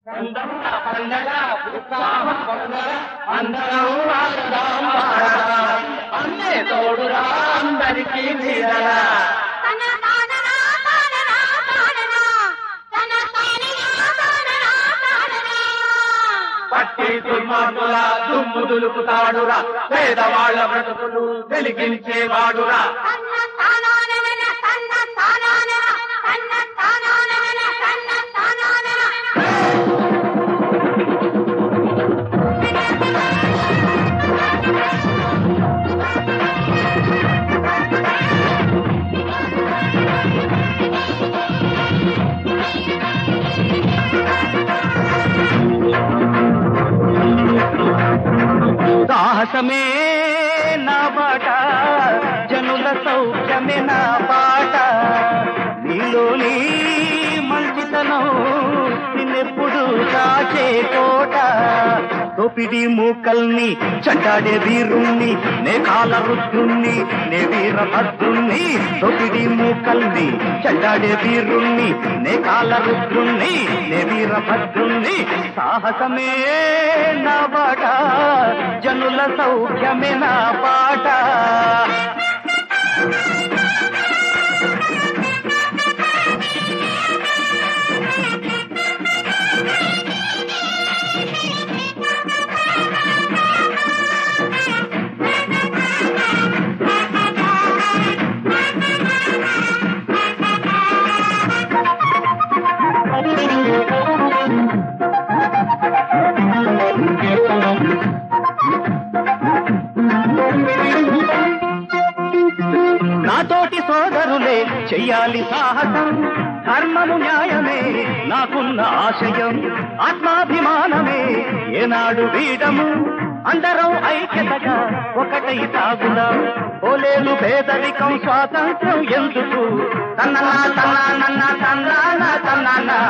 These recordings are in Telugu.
అన్నే తోడురా అందరికీ నీడరా తన తాననా తాననా తాననా తన తాననా తాననా తాననా పట్టి దుర్మార్గుల దుమ్ము దులుపుతాడురా పేదవాళ్ళ బ్రతుకులు వెలిగించేవాడురా తన్న తానానన తన్న తానానన తన్న తానానన తన్న తానానన సాహసమే నా బాట జనుల సౌఖ్యమే నా బాట నీలోని మంచితనం నిన్నెప్పుడు కాచే కోట తోపిడి మూకల్ని చంటాడే వీరుణ్ణి నే కాల రుద్రుణ్ణి నే వీరభద్రుణ్ణి తోపిడి మూకల్ని చంటాడే వీరుణ్ణి నే కాల రుద్రుణ్ణి నే వీరభద్రుణ్ణి సాహసమే నా బాట జనుల సౌఖ్యమే నా పాట నాతోటి సోదరులే చెయ్యాలి సాహసం ధర్మము న్యాయమే నాకున్న ఆశయం ఆత్మాభిమానమే ఏనాడు వీడము అందరం ఐక్యతగా ఒకటై సాగుదాం ఓలేలు పేదరికం స్వాతంత్రం ఎందుకు తన్ననా తన్నా నన్న తన్నాన తన్నానా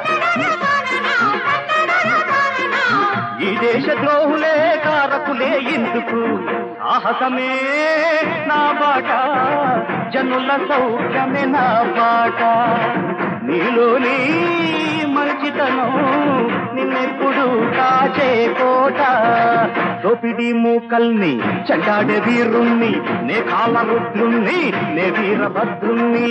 ఈ దేశ ద్రోహులే కారకులే ఎందుకు సాహసమే నా బాట జనుల సౌఖ్యమే నా బాట నీలోని మంచితనం నిన్నెప్పుడు కాచే కోట దోపిడి మూకల్ని చెడ్డాడే వీరుణ్ణి నే కాల రుద్రుణ్ణి నే వీరభద్రుణ్ణి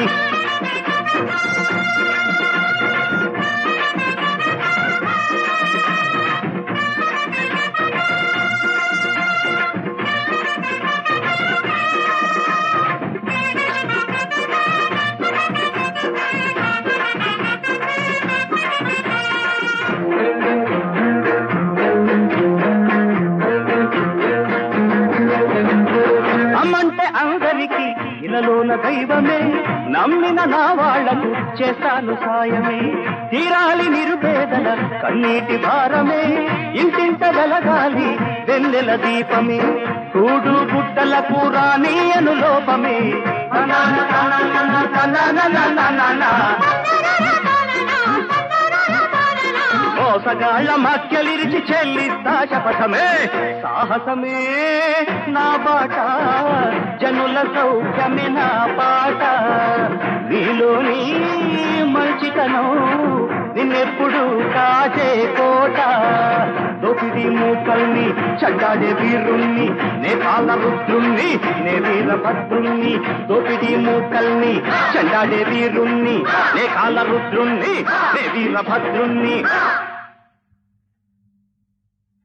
అమ్మంటే అందరికి ఇలలోన దైవమే నమ్మిన నా వాళ్లకు చేస్తాను సాయమే తీరాలి నిరుపేదల కన్నీటి భారమే ఇంటింట వెలగాలి వెన్నెల దీపమే కూడు గుట్టలకు రాని అను లోపమే తనన తనన తనన తనన మోసగాళ్ళ మక్కెలిరిచి చెల్లిస్తా శపథమే సాహసమే నా బాట జనుల సౌఖ్యమే నా పాట నీలోని మంచితనం నిన్నెప్పుడు కాచే కోట దోపిడి మూకల్ని చడ్డాడే వీరుణ్ణి నే కాల రుద్రుణ్ణి నే వీరభద్రుణ్ణి దోపిడి మూకల్ని చండాడే వీరుణ్ణి నే కాల రుద్రుణ్ణి నే వీరభద్రుణ్ణి